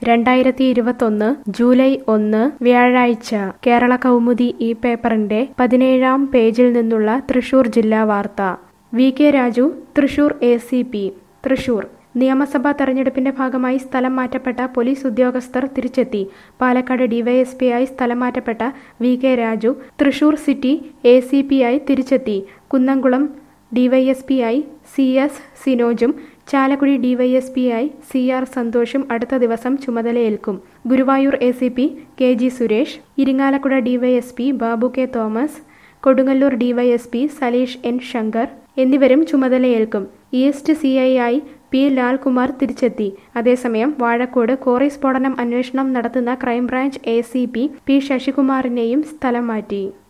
രണ്ടായിരത്തി ഇരുപത്തൊന്ന് ജൂലൈ ഒന്ന് വ്യാഴാഴ്ച കേരള കൗമുദി ഈ പേപ്പറിന്റെ പതിനേഴാം പേജിൽ നിന്നുള്ള തൃശൂർ ജില്ലാ വാർത്ത V K Raju Thrissur A C P Thrissur നിയമസഭാ തെരഞ്ഞെടുപ്പിന്റെ ഭാഗമായി സ്ഥലം മാറ്റപ്പെട്ട പോലീസ് ഉദ്യോഗസ്ഥർ തിരിച്ചെത്തി പാലക്കാട് ഡിവൈഎസ്പിയായി സ്ഥലം മാറ്റപ്പെട്ട V K Raju Thrissur city A C P ആയി തിരിച്ചെത്തി കുന്നംകുളം ഡിവൈഎസ്പിയായി സി എസ് സിനോജും ചാലക്കുടി ഡിവൈഎസ്പിയായി സി ആർ സന്തോഷും അടുത്ത ദിവസം ചുമതലയേൽക്കും Guruvayur A C P K G Suresh Irinjalakuda DYSP Babu K Thomas Kodungallur DYSP Salish N Shankar എന്നിവരും ചുമതലയേൽക്കും ഈസ്റ്റ് സി ഐ ആയി പി ലാൽകുമാർ തിരിച്ചെത്തി അതേസമയം വാഴക്കോട് കോറി സ്ഫോടനം അന്വേഷണം നടത്തുന്ന crime branch A C P P ശശികുമാറിനെയും സ്ഥലം മാറ്റി